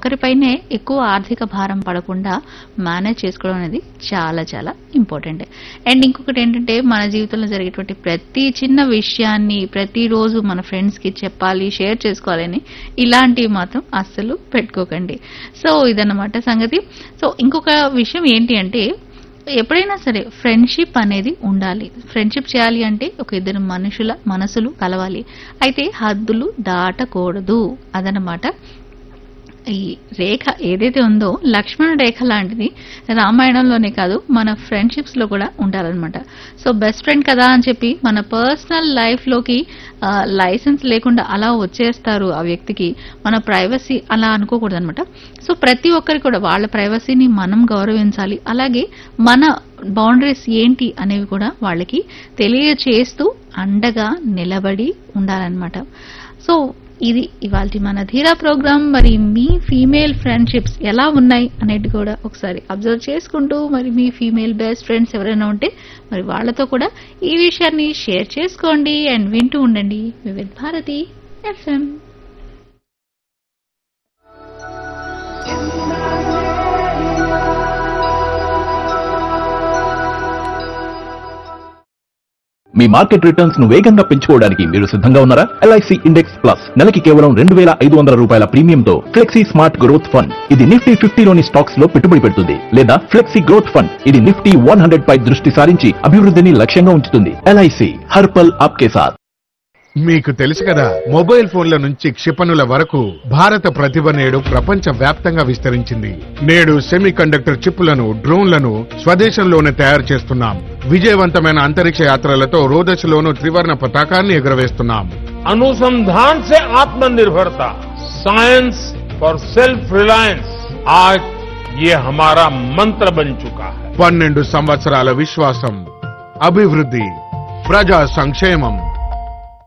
ఒక్కరిపైనే ఎక్కువ ఆర్థిక భారం పడకుండా మేనేజ్ చేసుకోవడం అనేది చాలా చాలా ఇంపార్టెంట్ అండ్ ఇంకొకటి ఏంటంటే మన జీవితంలో జరిగేటువంటి ప్రతి చిన్న విషయాన్ని ప్రతిరోజు మన ఫ్రెండ్స్కి చెప్పాలి షేర్ చేసుకోవాలని ఇలాంటివి మాత్రం అస్సలు పెట్టుకోకండి సో ఇదన్నమాట సంగతి సో ఇంకొక విషయం ఏంటి అంటే ఎప్పుడైనా సరే ఫ్రెండ్షిప్ అనేది ఉండాలి ఫ్రెండ్షిప్ చేయాలి అంటే ఒక ఇద్దరు మనుషుల మనసులు కలవాలి అయితే హద్దులు దాటకూడదు అదనమాట ఈ రేఖ ఏదైతే ఉందో లక్ష్మణ రేఖ లాంటిది రామాయణంలోనే కాదు మన ఫ్రెండ్షిప్స్ లో కూడా ఉండాలన్నమాట సో బెస్ట్ ఫ్రెండ్ కదా అని చెప్పి మన పర్సనల్ లైఫ్ లోకి లైసెన్స్ లేకుండా అలా వచ్చేస్తారు ఆ వ్యక్తికి మన ప్రైవసీ అలా అనుకోకూడదు అనమాట సో ప్రతి ఒక్కరి కూడా వాళ్ళ ప్రైవసీని మనం గౌరవించాలి అలాగే మన బౌండరీస్ ఏంటి అనేవి కూడా వాళ్ళకి తెలియచేస్తూ అండగా నిలబడి ఉండాలన్నమాట సో ఇది ఇవాళ మన ధీరా ప్రోగ్రామ్ మరి మీ ఫీమేల్ ఫ్రెండ్షిప్స్ ఎలా ఉన్నాయి అనేది కూడా ఒకసారి అబ్జర్వ్ చేసుకుంటూ మరి మీ ఫీమేల్ బెస్ట్ ఫ్రెండ్స్ ఎవరైనా ఉంటే మరి వాళ్ళతో కూడా ఈ విషయాన్ని షేర్ చేసుకోండి అండ్ వింటూ ఉండండి వివిధ భారతి ఎఫ్ఎం మీ మార్కెట్ రిటర్న్స్ ను వేగంగా పెంచుకోవడానికి మీరు సిద్ధంగా ఉన్నారా ఎల్ఐసి ఇండెక్స్ ప్లస్ నెలకి కేవలం రెండు వేల ఐదు వందల రూపాయల ప్రీమియంతో ఫ్లెక్సీ స్మార్ట్ గ్రోత్ ఫండ్ ఇది నిఫ్టీ ఫిఫ్టీలోని స్టాక్స్ లో పెట్టుబడి పెడుతుంది లేదా ఫ్లెక్సీ గ్రోత్ ఫండ్ ఇది నిఫ్టీ వన్ హండ్రెడ్ పై దృష్టి సారించి అభివృద్ధిని లక్ష్యంగా ఉంచుతుంది ఎల్ఐసి హర్పల్ ఆప్కే సాథ్ మీకు తెలుసు కదా మొబైల్ ఫోన్ల నుంచి క్షిపణుల వరకు భారత ప్రతిభ నేడు ప్రపంచ వ్యాప్తంగా విస్తరించింది నేడు సెమీ కండక్టర్ చిప్పులను డ్రోన్లను స్వదేశంలోనే తయారు చేస్తున్నాం విజయవంతమైన అంతరిక్ష యాత్రలతో రోదశలోను త్రివర్ణ పతాకాన్ని ఎగురవేస్తున్నాం अनुसंधान से आत्मनिर्भरता साइंस फॉर सेल्फ रिलायंस आज ये हमारा मंत्र बन चुका है పన్నెండు సంవత్సరాల విశ్వాసం అభివృద్ధి ప్రజా సంక్షేమం